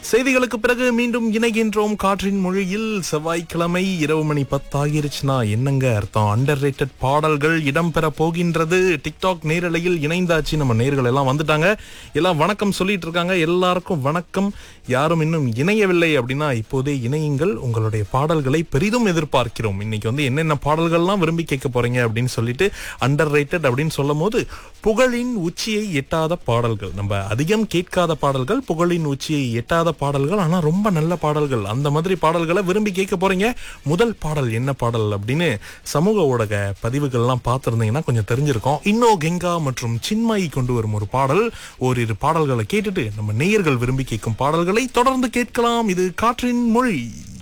செய்திகளுக்கு பிறகு மீண்டும் இணைகின்றோம் காற்றின் மொழியில் செவ்வாய்க்கிழமை இரவு மணி பத்தாகிருச்சுனா என்னங்க அர்த்தம் அண்டர் ரேட்டட் பாடல்கள் இடம்பெற போகின்றது டிக்டாக் நேரலையில் இணைந்தாச்சு நம்ம நேர்கள் எல்லாம் வந்துட்டாங்க எல்லாம் வணக்கம் சொல்லிட்டு இருக்காங்க எல்லாருக்கும் வணக்கம் யாரும் இன்னும் இணையவில்லை அப்படின்னா இப்போதே இணையுங்கள் உங்களுடைய பாடல்களை பெரிதும் எதிர்பார்க்கிறோம் இன்னைக்கு வந்து என்னென்ன பாடல்கள்லாம் விரும்பி கேட்க போறீங்க அப்படின்னு சொல்லிட்டு அண்டர் ரேட்டட் அப்படின்னு சொல்லும் போது புகழின் உச்சியை எட்டாத பாடல்கள் நம்ம அதிகம் கேட்காத பாடல்கள் புகழின் உச்சியை எட்டாத பாடல்கள் ஆனா ரொம்ப நல்ல பாடல்கள் அந்த மாதிரி பாடல்களை விரும்பி கேட்க போறீங்க முதல் பாடல் என்ன பாடல் அப்படின்னு சமூக ஊடக பதிவுகள்லாம் பார்த்திருந்தீங்கன்னா கொஞ்சம் தெரிஞ்சிருக்கும் இன்னோ கெங்கா மற்றும் சின்மயி கொண்டு வரும் ஒரு பாடல் ஓரிரு பாடல்களை கேட்டுட்டு நம்ம நேயர்கள் விரும்பி கேட்கும் பாடல்களை தொடர்ந்து கேட்கலாம் இது காற்றின் மொழி